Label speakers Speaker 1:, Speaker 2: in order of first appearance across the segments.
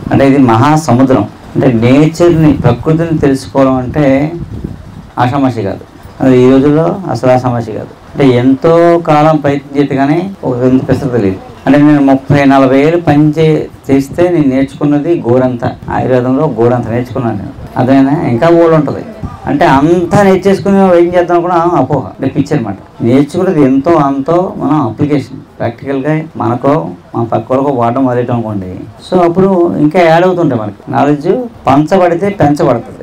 Speaker 1: అంటే ఇది మహాసముద్రం అంటే నేచర్ని ప్రకృతిని తెలుసుకోవడం అంటే ఆషామాషి కాదు అది ఈ రోజుల్లో అసలు ఆషామాషి కాదు అంటే ఎంతో కాలం ప్రయత్నం చేస్తే కానీ ఒక రెండు పెసలు తెలియదు అంటే నేను ముప్పై నలభై ఏళ్ళు పని చే చేస్తే నేను నేర్చుకున్నది గోరంత ఆయుర్వేదంలో గోరంత నేర్చుకున్నాను నేను అదేనా ఇంకా గోడు ఉంటుంది అంటే అంతా నేర్చేసుకుని ఏం చేద్దాం కూడా అపోహ అంటే పిచ్చి అనమాట నేర్చుకున్నది ఎంతో అంతో మనం అప్లికేషన్ ప్రాక్టికల్గా మనకో మన పక్క వాళ్ళకో వాడడం మొదలెట్టం అనుకోండి సో అప్పుడు ఇంకా యాడ్ అవుతుంటాయి మనకి నాలెడ్జ్ పంచబడితే పెంచబడుతుంది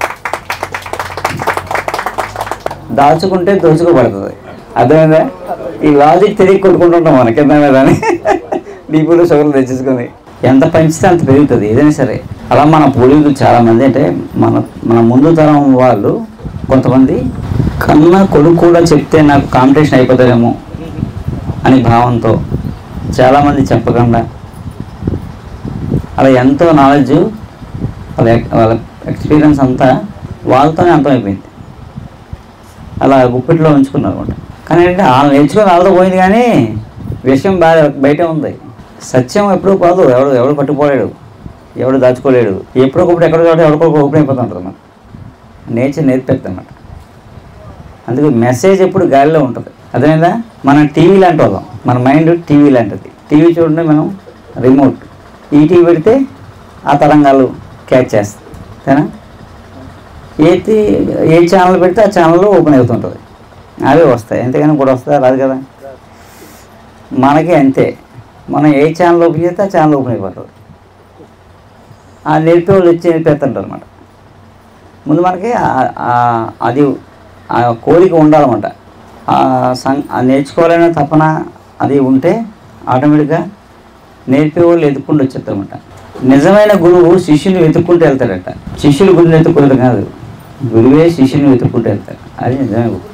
Speaker 1: దాచుకుంటే దోచుకోబడుతుంది అర్థమైందా ఈ లాజిక్ తెలియ కొట్టుకుంటుంటాం మనకి ఎంత అని డీపులు షుగర్లు తెచ్చేసుకొని ఎంత పెంచితే అంత పెరుగుతుంది ఏదైనా సరే అలా మన పూర్వీకులు చాలా మంది అంటే మన మన ముందు తరం వాళ్ళు కొంతమంది కన్నా కొడుకు కూడా చెప్తే నాకు కాంపిటీషన్ అయిపోతుందేమో అని భావంతో చాలామంది చెప్పకుండా అలా ఎంతో నాలెడ్జ్ వాళ్ళ వాళ్ళ ఎక్స్పీరియన్స్ అంతా వాళ్ళతోనే అంతమైపోయింది అలా గుప్పిట్లో ఉంచుకున్నారు అనమాట కానీ ఏంటంటే వాళ్ళు నేర్చుకొని వాళ్ళతో పోయింది కానీ విషయం బాగా బయటే ఉంది సత్యం ఎప్పుడూ కాదు ఎవడు ఎవడు పట్టుకోలేడు ఎవడు దాచుకోలేడు ఎప్పుడో ఒకప్పుడు ఎక్కడో చోట ఎవరికో ఓపెన్ అయిపోతుంటుంది అన్నమాట నేచర్ నేర్పేస్తుంది అన్నమాట అందుకే మెసేజ్ ఎప్పుడు గాలిలో ఉంటుంది అదేవిధంగా మన టీవీ లాంటి వాళ్ళం మన మైండ్ టీవీ లాంటిది టీవీ చూడండి మనం రిమోట్ ఈ టీవీ పెడితే ఆ తరంగాలు క్యాచ్ చేస్తాయి అంతేనా ఏది ఏ ఛానల్ పెడితే ఆ ఛానల్లో ఓపెన్ అవుతుంటుంది అవే వస్తాయి అంతేగాని కూడా వస్తుందా రాదు కదా మనకి అంతే మనం ఏ ఛానల్ ఓపెన్ చేస్తే ఆ ఛానల్ ఓపెన్ అయిపోతుంది ఆ నేర్పే వాళ్ళు వచ్చి నేర్పేస్తుంటారు అనమాట ముందు మనకి ఆ- ఆ- అది ఆ కోరిక ఉండాలన్నమాట ఆ సం ఆ నేర్చుకోవాలనే తపన అది ఉంటే ఆటోమేటిక్గా నేర్పే వాళ్ళు ఎత్తుక్కుంటూ వచ్చేస్తారన్నమాట నిజమైన గురువు శిష్యుని వెతుక్కుంటూ వెళ్తాడట శిష్యులు గురువుని వెతుక్కుంటారు కాదు గురువే శిష్యుని వెతుక్కుంటూ వెళ్తాడు అది నిజమైన గురువు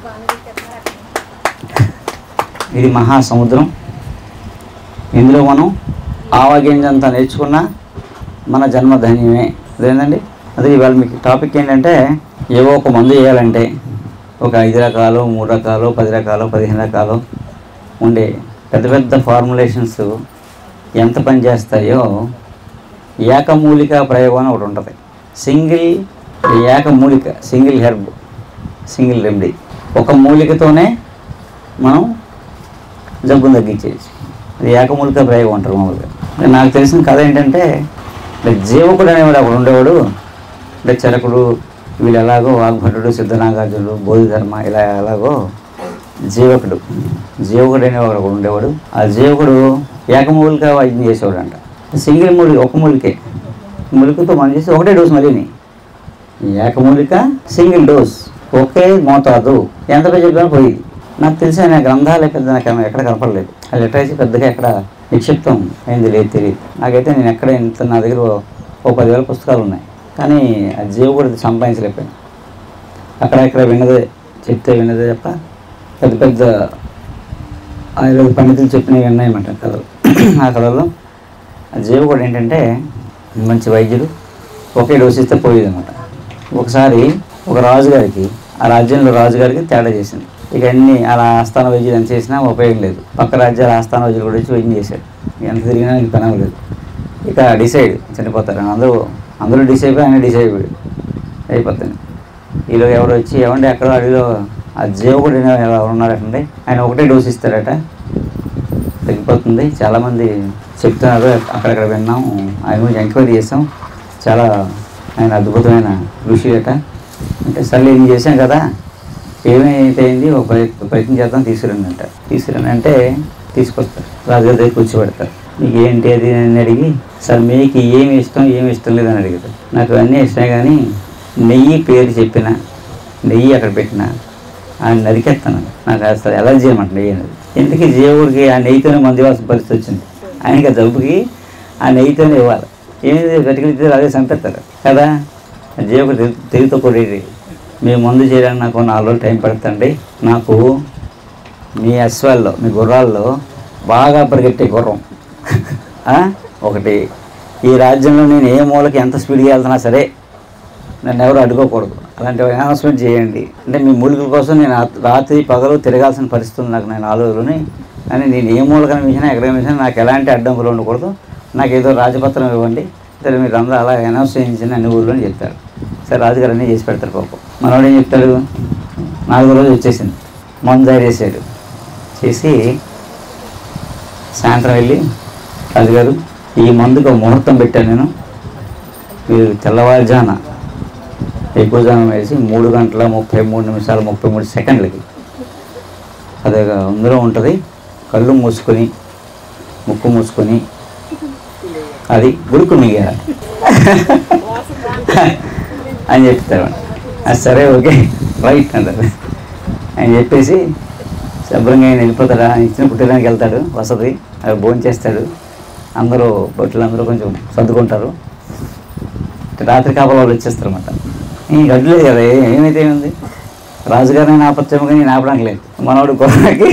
Speaker 1: ఇది మహాసముద్రం ఇందులో మనం ఆవగింజంతా నేర్చుకున్నా మన జన్మ ధన్యమే అదేంటండి అదే ఇవాళ మీకు టాపిక్ ఏంటంటే ఏవో ఒక మందు చేయాలంటే ఒక ఐదు రకాలు మూడు రకాలు పది రకాలు పదిహేను రకాలు ఉండే పెద్ద పెద్ద ఫార్ములేషన్స్ ఎంత పని చేస్తాయో ఏకమూలిక ప్రయోగం అని ఒకటి ఉంటుంది సింగిల్ ఏకమూలిక సింగిల్ హెర్బ్ సింగిల్ రెమెడీ ఒక మూలికతోనే మనం జబ్బును తగ్గించేయచ్చు అది ఏకమూలిక ప్రయోగం అంటారు మామూలుగా అంటే నాకు తెలిసిన కథ ఏంటంటే అంటే జీవకుడు అనేవాడు అక్కడ ఉండేవాడు అంటే చరకుడు వీళ్ళు ఎలాగో వాగ్భటుడు సిద్ధనాగార్జునుడు బోధిధర్మ ఇలా ఎలాగో జీవకుడు జీవకుడు అనేవాడు ఒకడు ఉండేవాడు ఆ జీవకుడు ఏకమూలిక వైద్యం చేసేవాడు అంట సింగిల్ మూలిక ఒక మూలికే మూలికతో మనం చేసి ఒకటే డోస్ మళ్ళీని ఏకమూలిక సింగిల్ డోస్ ఒకే మోతాదు ఎంత పేరు చెప్పినా పోయి నాకు తెలిసి ఆయన గ్రంథాలే పెద్ద నాకు ఏమీ ఎక్కడ కనపడలేదు ఆ లిటరేచర్ పెద్దగా ఎక్కడ నిక్షిప్తం అయింది లేదు తెలియదు నాకైతే నేను ఎక్కడ ఇంత నా దగ్గర ఓ- ఓ పదివేల పుస్తకాలు ఉన్నాయి కానీ ఆ జీవకుడు సంపాదించలేకపోయాను అక్కడ ఇక్కడ విన్నదే చెప్తే విన్నదే తప్ప పెద్ద పెద్ద ఆయుర్వేద పండితులు చెప్పినవి ఉన్నాయన్నమాట కథలు ఆ కథలో ఆ జీవకుడు ఏంటంటే మంచి వైద్యుడు ఒకే డోసు ఇస్తే పోయేది అనమాట ఒకసారి ఒక రాజుగారికి ఆ రాజ్యంలో రాజుగారికి తేడా చేసింది ఇక అన్ని అలా ఆస్థాన వైద్యులు ఎంత చేసినా ఉపయోగం లేదు పక్క రాజ్యాల ఆస్థాన వైద్యులు కూడా వచ్చి వైద్యం చేశారు ఎంత తిరిగినా ఇంక పని అవ్వలేదు ఇక డిసైడ్ చనిపోతారు అందరూ అందరూ డిసైడ్ అయిపోయి ఆయన డిసైడ్ అయిపోయాడు అయిపోతుంది ఈలో ఎవరు వచ్చి ఏమంటే ఎక్కడో అడిగిలో ఆ జీవకుడు ఎవరు ఉన్నారటండి ఆయన ఒకటే డోసు ఇస్తారట తగ్గిపోతుంది చాలామంది చెప్తున్నారు అక్కడక్కడ విన్నాం ఆయన గురించి ఎంక్వైరీ చేసాం చాలా ఆయన అద్భుతమైన ఋషి అట అంటే సరే ఏం చేశాం కదా ఏమైతే అయింది ఒక ప్రయత్- ప్రయత్నం చేద్దాం తీసుకురండి అంట తీసుకురండి అంటే తీసుకొస్తారు రాజుగారి దగ్గర కూర్చోబెడతారు మీకు ఏంటి అది అని అడిగి సార్ మీకు ఏమి ఇష్టం ఏమి ఇష్టం లేదని అడిగారు నాకు అన్నీ ఇష్టమే కానీ నెయ్యి పేరు చెప్పిన నెయ్యి అక్కడ పెట్టిన ఆయన నరికేస్తాను నాకు అసలు ఎలర్జీ అనమాట నెయ్యి అనేది ఎందుకు జీవుడికి ఆ నెయ్యితోనే మంది ఇవ్వాల్సిన పరిస్థితి వచ్చింది ఆయనకి ఆ జబ్బుకి ఆ నెయ్యితోనే ఇవ్వాలి ఏమి వెతికితే అదే చంపేస్తారు కదా ఆ జీవుడు తెలి తెలివితో కొడేది మీ మందు చేయడానికి నాకు నాలుగు రోజులు టైం పడుతుంది నాకు మీ అశ్వాల్లో మీ గుర్రాల్లో బాగా పరిగెట్టే గుర్రం ఆ? ఒకటి ఈ రాజ్యంలో నేను ఏ మూలకి ఎంత స్పీడ్గా వెళ్తున్నా సరే నన్ను ఎవరు అడ్డుకోకూడదు అలాంటి అనౌన్స్మెంట్ చేయండి అంటే మీ మూలికల కోసం నేను ఆ- రాత్రి పగలు తిరగాల్సిన పరిస్థితి ఉంది నాకు నేను ఆలోచనని కానీ నేను ఏ మూలకన మించినా ఎక్కడ మించినా నాకు ఎలాంటి అడ్డంకులు ఉండకూడదు నాకు ఏదో రాజపత్రం ఇవ్వండి సరే మీరు అందరూ అలా అనౌన్స్ చేయించండి అన్ని ఊళ్ళో అని చెప్తారు సరే రాజుగారు అన్నీ చేసి పెడతారు పాపం మనవాడు ఏం చెప్తాడు నాలుగో రోజు వచ్చేసింది మందు తయారేసాడు చేసి సాయంత్రం వెళ్ళి రాజుగారు ఈ మందుకు ఒక ముహూర్తం పెట్టాను నేను మీరు తెల్లవారుజాన ఎక్కువ జనం వేసి మూడు గంటల ముప్పై మూడు నిమిషాలు ముప్పై మూడు సెకండ్లకి అదే అందులో ఉంటుంది కళ్ళు మూసుకొని ముక్కు మూసుకొని అది గుడుకు మిగాలి అని చెప్తారు అది సరే ఓకే రైట్ అంటారు ఆయన చెప్పేసి శుభ్రంగా ఆయన వెళ్ళిపోతాడు ఆయన ఇచ్చిన పుట్టడానికి వెళ్తాడు వసతి అది భోజనం చేస్తాడు అందరూ బొట్టులు అందరూ కొంచెం సర్దుకుంటారు రాత్రి కాపల వాళ్ళు వచ్చేస్తారు అనమాట ఈ గడ్డు లేదు కదా ఏ- ఏమైతే ఏముంది రాజుగారిని ఆపచ్చేమో కానీ నేను ఆపడానికి లేదు మనవాడు కొరకి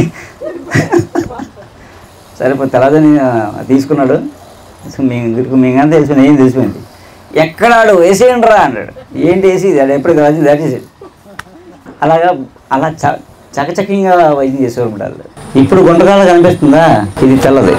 Speaker 1: సరే ఇప్పుడు తెల్లదని తీసుకున్నాడు సో మీ ఇంటికి మీకంతా తెలిసిపోయింది ఏం తెలిసిపోయింది ఎక్కడాడు వేసేయండి రా అన్నాడు ఏంటి వేసి అది ఎప్పుడు రాజు దాటేసాడు అలాగా అలా చ చకచకంగా వైద్యం చేసేవారు వాళ్ళు ఇప్పుడు గుంటకాల కనిపిస్తుందా ఇది తెల్లది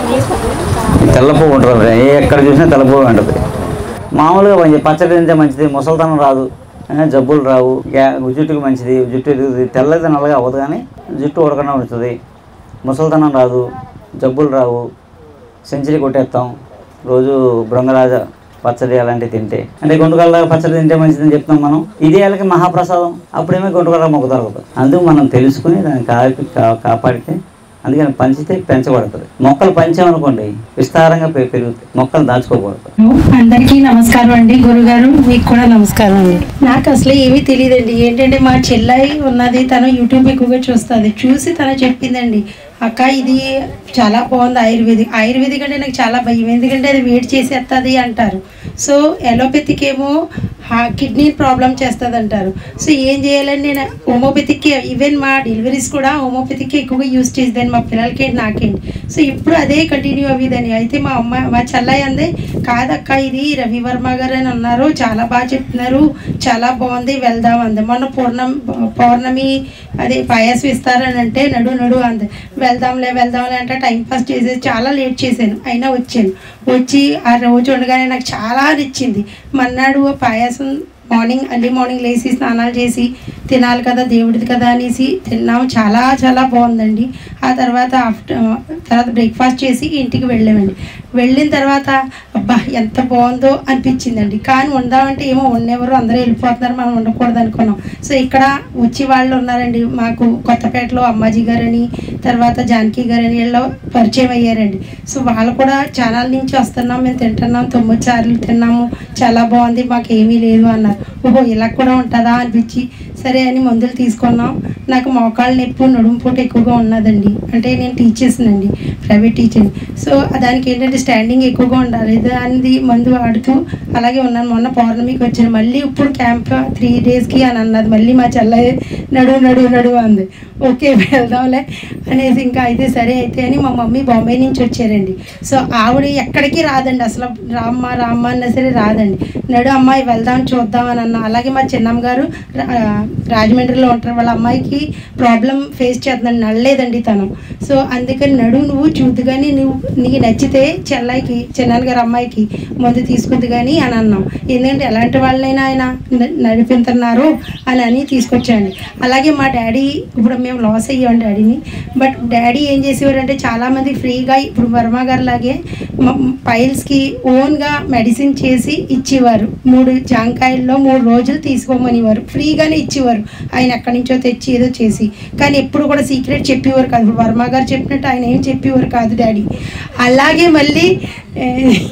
Speaker 1: ఇది తెల్ల పువ్వు ఉంటుంది ఏ ఎక్కడ చూసినా తెల్ల పువ్వు ఉంటుంది మామూలుగా మంచి పచ్చడి తింటే మంచిది ముసలితనం రాదు ఆ, జబ్బులు రావు గ్యా- జుట్టుకి మంచిది జుట్టు ఎదుగుతుంది తెల్లది నల్లగా అవ్వదు కానీ జుట్టు ఉడకకుండా ఉంటుంది ముసలితనం రాదు జబ్బులు రావు సెంచరీ కొట్టేస్తాం రోజు బృంగరాజ పచ్చడి అలాంటివి తింటే అంటే గుంటకల్ల పచ్చడి తింటే మంచిదని చెప్తాం మనం ఇదే వాళ్ళకి మహాప్రసాదం అప్పుడేమో గుంటకల్ల మొక్క దొరకదు అందుకు మనం తెలుసుకుని దాన్ని కాపి కా- కాపాడితే అందుకని పంచితే పెంచబడుతుంది మొక్కలు పంచామనుకోండి విస్తారంగా పె- పెరుగుతాయి మొక్కలు దాచుకోకూడదు
Speaker 2: అందరికీ నమస్కారం అండి గురుగారు మీకు కూడా నమస్కారం అండి నాకు అసలు ఏమీ తెలియదండి ఏంటంటే మా చెల్లాయి ఉన్నది తను యూట్యూబ్ ఎక్కువగా చూస్తుంది చూసి తను చెప్పిందండి అక్క ఇది చాలా బాగుంది ఆయుర్వేదిక్ ఆయుర్వేదిక్ అంటే నాకు చాలా భయం ఎందుకంటే అది వేడి చేసేస్తుంది అంటారు సో ఎలోపతిక్ ఏమో కిడ్నీ ప్రాబ్లం చేస్తుంది అంటారు సో ఏం చేయాలని నేను హోమోపతిక్ ఈవెన్ మా డెలివరీస్ కూడా హోమోపతిక్ ఎక్కువగా యూస్ చేసేదాన్ని మా పిల్లలకి నాకేంటి సో ఇప్పుడు అదే కంటిన్యూ అవ్వేదని అయితే మా అమ్మ మా చెల్లయ్య అందే కాదక్క ఇది రవివర్మ గారు అని అన్నారు చాలా బాగా చెప్తున్నారు చాలా బాగుంది వెళ్దాం అంది మొన్న పూర్ణం పౌర్ణమి అదే పాయాసం ఇస్తారని అంటే నడు నడు అంది వెళ్దాంలే వెళ్దాంలే అంటే టైం పాస్ చేసేసి చాలా లేట్ చేశాను అయినా వచ్చాను వచ్చి ఆ రోజు ఉండగానే నాకు చాలా నచ్చింది మన్నాడు పాయాసం మార్నింగ్ అర్లీ మార్నింగ్ లేచి స్నానాలు చేసి తినాలి కదా దేవుడిది కదా అనేసి తిన్నాము చాలా చాలా బాగుందండి ఆ తర్వాత ఆఫ్టర్ తర్వాత బ్రేక్ఫాస్ట్ చేసి ఇంటికి వెళ్ళామండి వెళ్ళిన తర్వాత అబ్బా ఎంత బాగుందో అనిపించిందండి కానీ ఉందామంటే ఏమో ఉండేవారు అందరూ వెళ్ళిపోతున్నారు మనం ఉండకూడదు అనుకున్నాం సో ఇక్కడ వచ్చి వాళ్ళు ఉన్నారండి మాకు కొత్తపేటలో అమ్మాజీ గారని తర్వాత జానకి గారని వీళ్ళు పరిచయం అయ్యారండి సో వాళ్ళు కూడా ఛానల్ నుంచి వస్తున్నాం మేము తింటున్నాం తొమ్మిది సార్లు తిన్నాము చాలా బాగుంది మాకు ఏమీ లేదు అన్నారు ఓహో ఇలా కూడా ఉంటుందా అనిపించి సరే అని మందులు తీసుకున్నాం నాకు మోకాళ్ళ నొప్పి నడుము పోటు ఎక్కువగా ఉన్నదండి అంటే నేను టీచర్స్నండి ప్రైవేట్ టీచర్ సో దానికి ఏంటంటే స్టాండింగ్ ఎక్కువగా ఉండాలి దానిది మందు వాడుతూ అలాగే ఉన్నాను మొన్న పౌర్ణమికి వచ్చాను మళ్ళీ ఇప్పుడు క్యాంప్ త్రీ డేస్కి అని అన్నది మళ్ళీ మా చెల్లయ్య నడు నడు నడు అంది ఓకే వెళ్దాంలే అనేసి ఇంకా అయితే సరే అయితే అని మా మమ్మీ బాంబే నుంచి వచ్చారండి సో ఆవిడ ఎక్కడికి రాదండి అసలు రామ్మ రామ్మ అన్నా సరే రాదండి నడు అమ్మాయి వెళ్దాం చూద్దాం అని అన్న అలాగే మా చిన్నమ్మ గారు రా- రాజమండ్రిలో ఉంటారు వాళ్ళ అమ్మాయికి ప్రాబ్లం ఫేస్ చేస్తుందండి నడలేదండి తను సో అందుకని నడు నువ్వు చూద్దు కానీ నువ్వు నీకు నచ్చితే చెల్లాయికి చిన్నాన్న గారు అమ్మాయికి మందు తీసుకుంది కానీ అని అన్నాం ఎందుకంటే ఎలాంటి వాళ్ళైనా ఆయన న- నడిపిస్తున్నారు అని అని తీసుకొచ్చాండి అలాగే మా డాడీ ఇప్పుడు మేము లాస్ అయ్యాం డాడీని బట్ డాడీ ఏం చేసేవారంటే చాలామంది ఫ్రీగా ఇప్పుడు వర్మ గారు లాగే పైల్స్కి ఓన్గా మెడిసిన్ చేసి ఇచ్చేవారు మూడు జాంకాయల్లో మూడు రోజులు తీసుకోమనివారు ఫ్రీగానే ఇచ్చేవారు ఆయన ఎక్కడి నుంచో తెచ్చి ఏదో చేసి కానీ ఎప్పుడు కూడా సీక్రెట్ చెప్పేవారు కాదు ఇప్పుడు వర్మ గారు చెప్పినట్టు ఆయన ఏం చెప్పేవారు కాదు డాడీ అలాగే మళ్ళీ ఏ,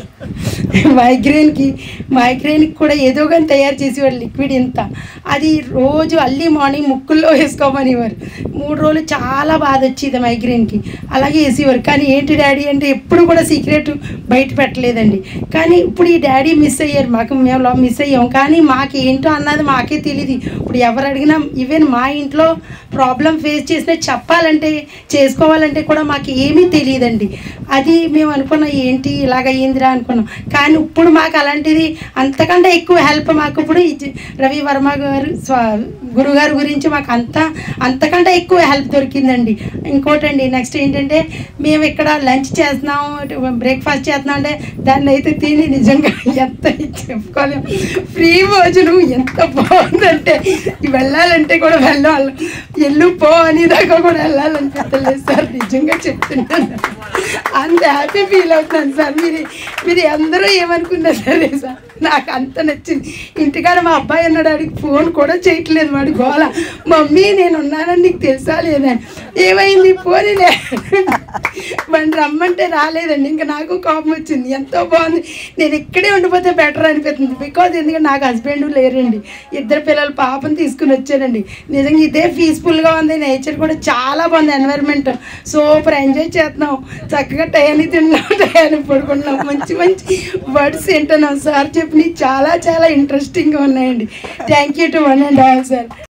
Speaker 2: మైగ్రేన్కి మైగ్రేన్కి కూడా ఏదో కానీ తయారు చేసేవారు లిక్విడ్ ఇంత అది రోజు అర్లీ మార్నింగ్ ముక్కుల్లో వేసుకోమనేవారు మూడు రోజులు చాలా బాధ వచ్చేది మైగ్రేన్కి అలాగే వేసేవారు కానీ ఏంటి డాడీ అంటే ఎప్పుడు కూడా సీక్రెట్ బయట పెట్టలేదండి కానీ ఇప్పుడు ఈ డాడీ మిస్ అయ్యారు మాకు మేము లో- మిస్ అయ్యాం కానీ మాకు ఏంటో అన్నది మాకే తెలియదు ఇప్పుడు ఎవరు అడిగినా ఈవెన్ మా ఇంట్లో ప్రాబ్లం ఫేస్ చేసిన చెప్పాలంటే చేసుకోవాలంటే కూడా మాకు ఏమీ తెలియదండి అది మేము అనుకున్న ఏంటి ఇలాగ అయ్యిందిరా అనుకున్నాం అనుకున్నాం కానీ ఇప్పుడు మాకు అలాంటిది అంతకంటే ఎక్కువ హెల్ప్ మాకు ఇప్పుడు ఈ జి- రవి వర్మ గారు స్వా గురుగారు గురించి మాకు అంత అంతకంటే ఎక్కువ హెల్ప్ దొరికిందండి ఇంకోటండి నెక్స్ట్ ఏంటంటే మేము ఇక్కడ లంచ్ చేస్తున్నాం బ్రేక్ఫాస్ట్ చేస్తున్నాం అంటే దాన్ని అయితే తిని నిజంగా ఎంత చెప్పుకోలేము ఫ్రీ భోజనం ఎంత బాగుందంటే వెళ్ళాలంటే కూడా వెళ్ళాలి ఎల్లు పో అని దాకా కూడా వెళ్ళాలనిపించలేదు సార్ నిజంగా చెప్తున్నాను అంత హ్యాపీ ఫీల్ అవుతున్నాను సార్ మీరు మీరు అందరూ ఏమనుకున్నా సరే సార్ నాకు అంత నచ్చింది ఇంటికాడ మా అబ్బాయి అన్నాడు ఆడికి ఫోన్ కూడా చేయట్లేదు వాడి గోల మమ్మీ నేను ఉన్నానని నీకు తెలుసా లేదని ఏమైంది పోనీలే వాడిని రమ్మంటే రాలేదండి ఇంకా నాకు కోపం వచ్చింది ఎంతో బాగుంది నేను ఇక్కడే ఉండిపోతే బెటర్ అనిపిస్తుంది బికాజ్ ఎందుకంటే నాకు హస్బెండ్ లేరండి ఇద్దరు పిల్లలు పాపని తీసుకుని వచ్చానండి నిజంగా ఇదే పీస్ఫుల్గా ఉంది నేచర్ కూడా చాలా బాగుంది ఎన్వైరన్మెంట్ సూపర్ ఎంజాయ్ చేస్తున్నాం చక్కగా టయాన్ని తిన్నాం టయాన్ని పడుకున్నాం మంచి మంచి వర్డ్స్ వింటున్నాం సార్ చెప్పినవి చాలా చాలా ఇంట్రెస్టింగ్గా ఉన్నాయండి thank you to one and all sir